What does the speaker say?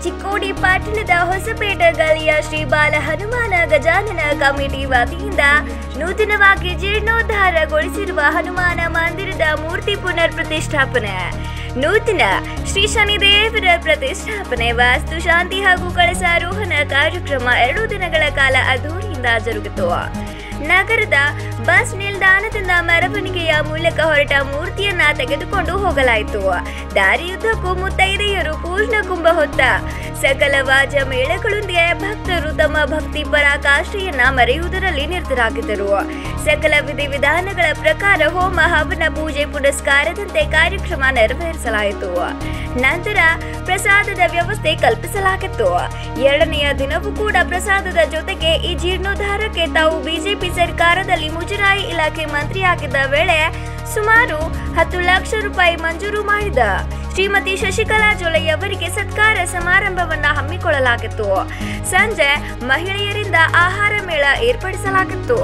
ಚಿಕ್ಕೋಡಿ ಪಟ್ಟಣದ ಹೊಸಪೇಟೆ ಗಲ್ಲಿಯ ಶ್ರೀ ಬಾಲ ಹನುಮಾನ ಗಜಾನನ ಕಮಿಟಿ ವತಿಯಿಂದ ನೂತನವಾಗಿ ಜೀರ್ಣೋದ್ಧಾರಗೊಳಿಸಿರುವ ಹನುಮಾನ ಮಂದಿರದ ಮೂರ್ತಿ ಪುನರ್ ಪ್ರತಿಷ್ಠಾಪನೆ ನೂತನ ಶ್ರೀ ಶನಿದೇವರ ಪ್ರತಿಷ್ಠಾಪನೆ ವಾಸ್ತು ಶಾಂತಿ ಹಾಗೂ ಕಳಸಾರೋಹಣ ಕಾರ್ಯಕ್ರಮ ಎರಡು ದಿನಗಳ ಕಾಲ ಅದ್ದೂರಿಯಿಂದ ಜರುಗಿತು ನಗರದ ಬಸ್ ನಿಲ್ದಾಣದಿಂದ ಮೆರವಣಿಗೆಯ ಮೂಲಕ ಹೊರಟ ಮೂರ್ತಿಯನ್ನ ತೆಗೆದುಕೊಂಡು ಹೋಗಲಾಯಿತು ದಾರಿಯುದ್ದಕ್ಕೂ ಮುತ್ತೈದೆಯರು ಪೂರ್ಣ ಕುಂಭ ಹೊತ್ತ ಸಕಲ ವಾಜ ಮೇಳಗಳೊಂದಿಗೆ ಭಕ್ತರು ತಮ್ಮ ಭಕ್ತಿ ಪರಾಕಾಷ್ಠೆಯನ್ನ ಮರೆಯುವುದರಲ್ಲಿ ನಿರತರಾಗಿದ್ದರು ಸಕಲ ವಿಧಿವಿಧಾನಗಳ ಪ್ರಕಾರ ಹೋಮ ಹವನ ಪೂಜೆ ಪುನಸ್ಕಾರದಂತೆ ಕಾರ್ಯಕ್ರಮ ನೆರವೇರಿಸಲಾಯಿತು ನಂತರ ಪ್ರಸಾದದ ವ್ಯವಸ್ಥೆ ಕಲ್ಪಿಸಲಾಗಿತ್ತು ಎರಡನೆಯ ದಿನವೂ ಕೂಡ ಪ್ರಸಾದದ ಜೊತೆಗೆ ಈ ಜೀರ್ಣೋದ್ಧಾರಕ್ಕೆ ತಾವು ಬಿಜೆಪಿ ಸರ್ಕಾರದಲ್ಲಿ ಮುಜರಾಯಿ ಇಲಾಖೆ ಮಂತ್ರಿಯಾಗಿದ್ದ ವೇಳೆ ಸುಮಾರು ಹತ್ತು ಲಕ್ಷ ರೂಪಾಯಿ ಮಂಜೂರು ಮಾಡಿದ ಶ್ರೀಮತಿ ಶಶಿಕಲಾ ಜೊಲೆ ಅವರಿಗೆ ಸತ್ಕಾರ ಸಮಾರಂಭವನ್ನ ಹಮ್ಮಿಕೊಳ್ಳಲಾಗಿತ್ತು ಸಂಜೆ ಮಹಿಳೆಯರಿಂದ ಆಹಾರ ಮೇಳ ಏರ್ಪಡಿಸಲಾಗಿತ್ತು